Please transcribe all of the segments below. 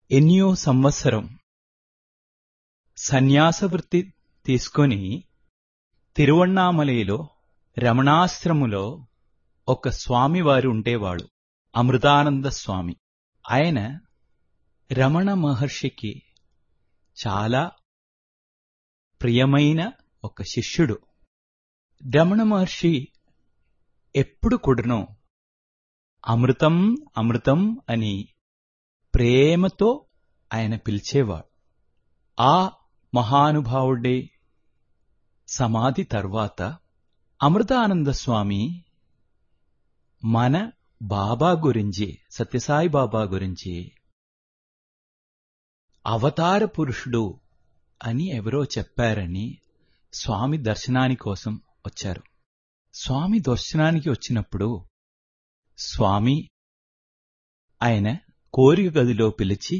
ఎన్నో సంవత్సరం సన్యాసవృత్తి తీసుకొని తిరువణ్ణామలైలో రమణాశ్రములో ఒక స్వామివారు ఉండేవాడు అమృతానంద స్వామి ఆయన రమణ మహర్షికి చాలా ప్రియమైన ఒక శిష్యుడు రమణ మహర్షి ఎప్పుడు కూడాను అమృతం అమృతం అని ప్రేమతో ఆయన పిలిచేవాడు ఆ మహానుభావుడే సమాధి తర్వాత అమృతానంద స్వామి మన బాబా గురించి సత్యసాయి బాబా గురించి అవతార పురుషుడు అని ఎవరో చెప్పారని స్వామి దర్శనాని కోసం వచ్చారు స్వామి దర్శనానికి వచ్చినప్పుడు స్వామి ఆయన కోరిక గదిలో పిలిచి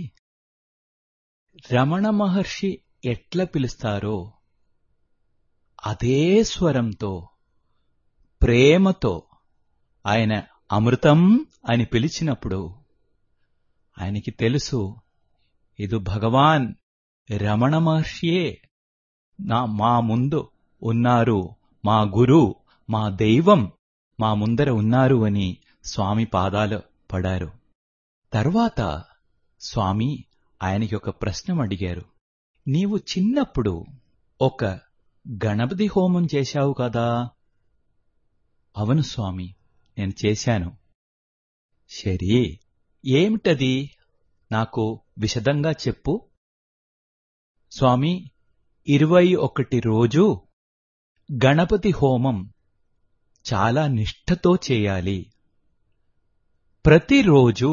రమణ మహర్షి ఎట్లా పిలుస్తారో అదే స్వరంతో ప్రేమతో ఆయన అమృతం అని పిలిచినప్పుడు ఆయనకి తెలుసు ఇది భగవాన్ రమణ మహర్షియే నా మా ముందు ఉన్నారు మా గురు మా దైవం మా ముందర ఉన్నారు అని స్వామి పాదాలు పడారు తర్వాత స్వామి ఆయనకి ఒక ప్రశ్న అడిగారు నీవు చిన్నప్పుడు ఒక గణపతి హోమం చేశావు కదా అవును స్వామి నేను చేశాను సరే ఏమిటది నాకు విశదంగా చెప్పు స్వామి ఇరవై ఒకటి రోజు గణపతి హోమం చాలా నిష్ఠతో చేయాలి ప్రతిరోజు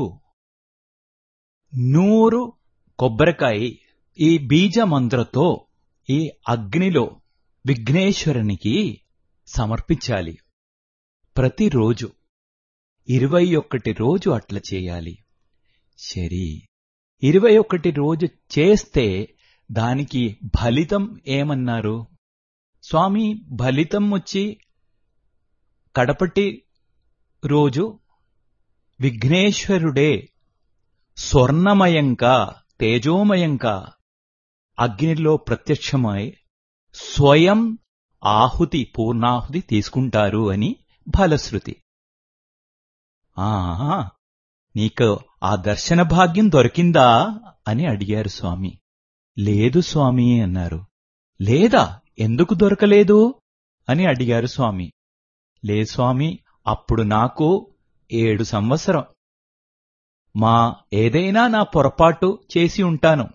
నూరు కొబ్బరికాయ ఈ బీజమంత్రతో ఈ అగ్నిలో విఘ్నేశ్వరునికి సమర్పించాలి ప్రతిరోజు ఇరవై ఒక్కటి రోజు అట్లా చేయాలి సరి ఇరవై ఒకటి రోజు చేస్తే దానికి ఫలితం ఏమన్నారు స్వామి ఫలితం వచ్చి కడపటి రోజు విఘ్నేశ్వరుడే స్వర్ణమయంగా తేజోమయంగా అగ్నిలో ప్రత్యక్షమై స్వయం ఆహుతి పూర్ణాహుతి తీసుకుంటారు అని ఫలశ్రుతి ఆ నీకు ఆ దర్శన భాగ్యం దొరికిందా అని అడిగారు స్వామి లేదు స్వామి అన్నారు లేదా ఎందుకు దొరకలేదు అని అడిగారు స్వామి లేదు స్వామి అప్పుడు నాకు ఏడు సంవత్సరం మా ఏదైనా నా పొరపాటు చేసి ఉంటాను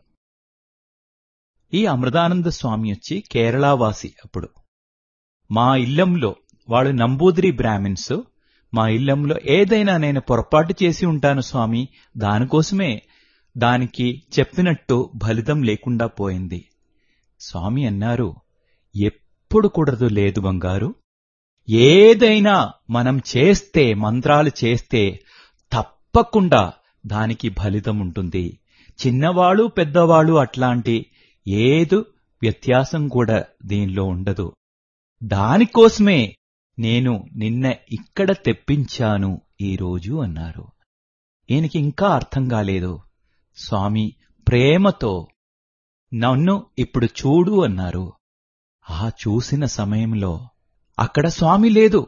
ఈ అమృతానంద స్వామి వచ్చి కేరళవాసి అప్పుడు మా ఇల్లంలో వాళ్ళు నంబూదిరి బ్రాహ్మిన్స్ మా ఇల్లంలో ఏదైనా నేను పొరపాటు చేసి ఉంటాను స్వామి దానికోసమే దానికి చెప్పినట్టు ఫలితం లేకుండా పోయింది స్వామి అన్నారు ఎప్పుడు కూడదు లేదు బంగారు ఏదైనా మనం చేస్తే మంత్రాలు చేస్తే తప్పకుండా దానికి ఫలితం ఉంటుంది చిన్నవాళ్ళు పెద్దవాళ్ళు అట్లాంటి ఏదు వ్యత్యాసం కూడా దీనిలో ఉండదు దానికోసమే నేను నిన్న ఇక్కడ తెప్పించాను ఈరోజు అన్నారు ఈయనకి ఇంకా అర్థం కాలేదు స్వామి ప్రేమతో నన్ను ఇప్పుడు చూడు అన్నారు ఆ చూసిన సమయంలో అక్కడ స్వామి లేదు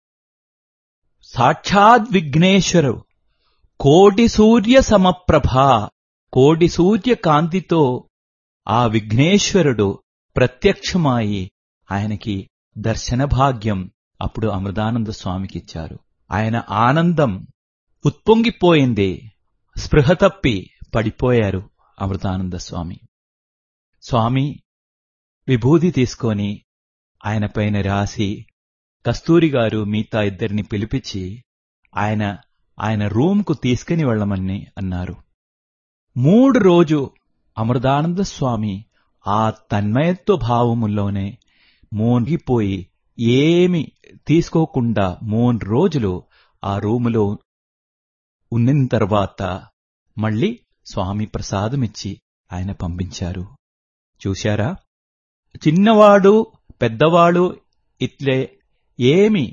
సాక్షాత్ విఘ్నేశ్వరు కోటి సూర్య సమప్రభ కోటి సూర్య కాంతితో ఆ విఘ్నేశ్వరుడు ప్రత్యక్షమాయి ఆయనకి దర్శన భాగ్యం అప్పుడు అమృతానంద స్వామికి ఇచ్చారు ఆయన ఆనందం ఉత్పొంగిపోయింది స్పృహ తప్పి పడిపోయారు అమృతానంద స్వామి స్వామి విభూది తీసుకొని ఆయన పైన రాసి కస్తూరి గారు మిగతా ఇద్దరిని పిలిపించి ఆయన ఆయన రూమ్కు తీసుకుని వెళ్ళమని అన్నారు మూడు రోజు అమృతానంద స్వామి ఆ తన్మయత్వ భావములోనే మోగిపోయి ఏమి తీసుకోకుండా మూడు రోజులు ఆ రూములో ఉన్న తర్వాత మళ్ళీ స్వామి ప్రసాదమిచ్చి ఆయన పంపించారు చూశారా చిన్నవాడు పెద్దవాడు ఇట్లే ఏమి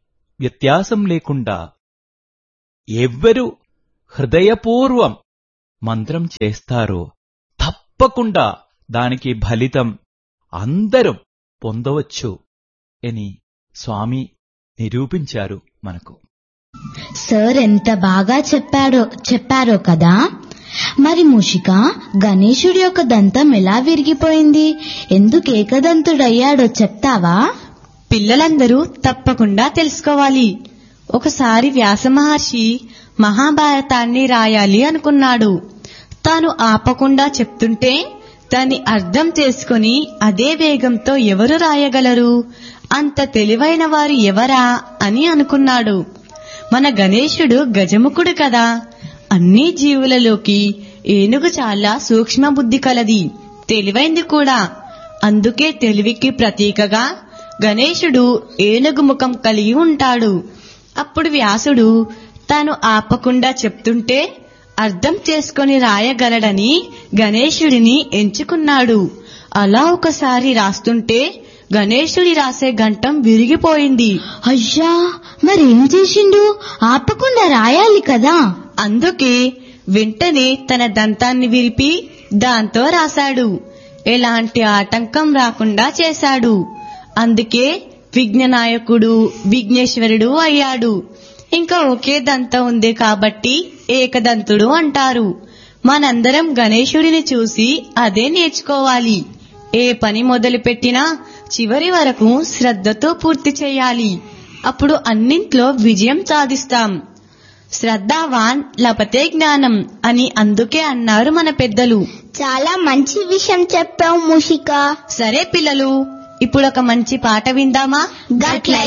వ్యత్యాసం లేకుండా ఎవ్వరు హృదయపూర్వం మంత్రం చేస్తారో తప్పకుండా దానికి ఫలితం అందరం పొందవచ్చు అని స్వామి నిరూపించారు మనకు సార్ ఎంత బాగా చెప్పారో చెప్పారో కదా మరి ముషిక గణేశుడి యొక్క దంతం ఎలా విరిగిపోయింది ఎందుకు ఏకదంతుడయ్యాడో చెప్తావా పిల్లలందరూ తప్పకుండా తెలుసుకోవాలి ఒకసారి వ్యాసమహర్షి మహాభారతాన్ని రాయాలి అనుకున్నాడు తాను ఆపకుండా చెప్తుంటే దాన్ని అర్థం చేసుకుని అదే వేగంతో ఎవరు రాయగలరు అంత తెలివైన వారు ఎవరా అని అనుకున్నాడు మన గణేశుడు గజముఖుడు కదా అన్ని జీవులలోకి ఏనుగు చాలా సూక్ష్మ బుద్ధి కలది తెలివైంది కూడా అందుకే తెలివికి ప్రతీకగా గణేశుడు ఏనుగు ముఖం కలిగి ఉంటాడు అప్పుడు వ్యాసుడు తాను ఆపకుండా చెప్తుంటే అర్థం చేసుకొని రాయగలడని గణేశుడిని ఎంచుకున్నాడు అలా ఒకసారి రాస్తుంటే గణేశుడి రాసే గంటం విరిగిపోయింది అయ్యా మరేం చేసిండు ఆపకుండా రాయాలి కదా అందుకే వెంటనే తన దంతాన్ని విరిపి దాంతో రాశాడు ఎలాంటి ఆటంకం రాకుండా చేశాడు అందుకే విఘ్ననాయకుడు విఘ్నేశ్వరుడు అయ్యాడు ఇంకా ఒకే దంతం ఉంది కాబట్టి ఏకదంతుడు అంటారు మనందరం గణేశుడిని చూసి అదే నేర్చుకోవాలి ఏ పని మొదలుపెట్టినా చివరి వరకు శ్రద్ధతో పూర్తి చేయాలి అప్పుడు అన్నింట్లో విజయం సాధిస్తాం శ్రద్ధావాన్ లభతే జ్ఞానం అని అందుకే అన్నారు మన పెద్దలు చాలా మంచి విషయం చెప్పావు మూషిక సరే పిల్లలు ఇప్పుడు ఒక మంచి పాట విందామా గట్లయితే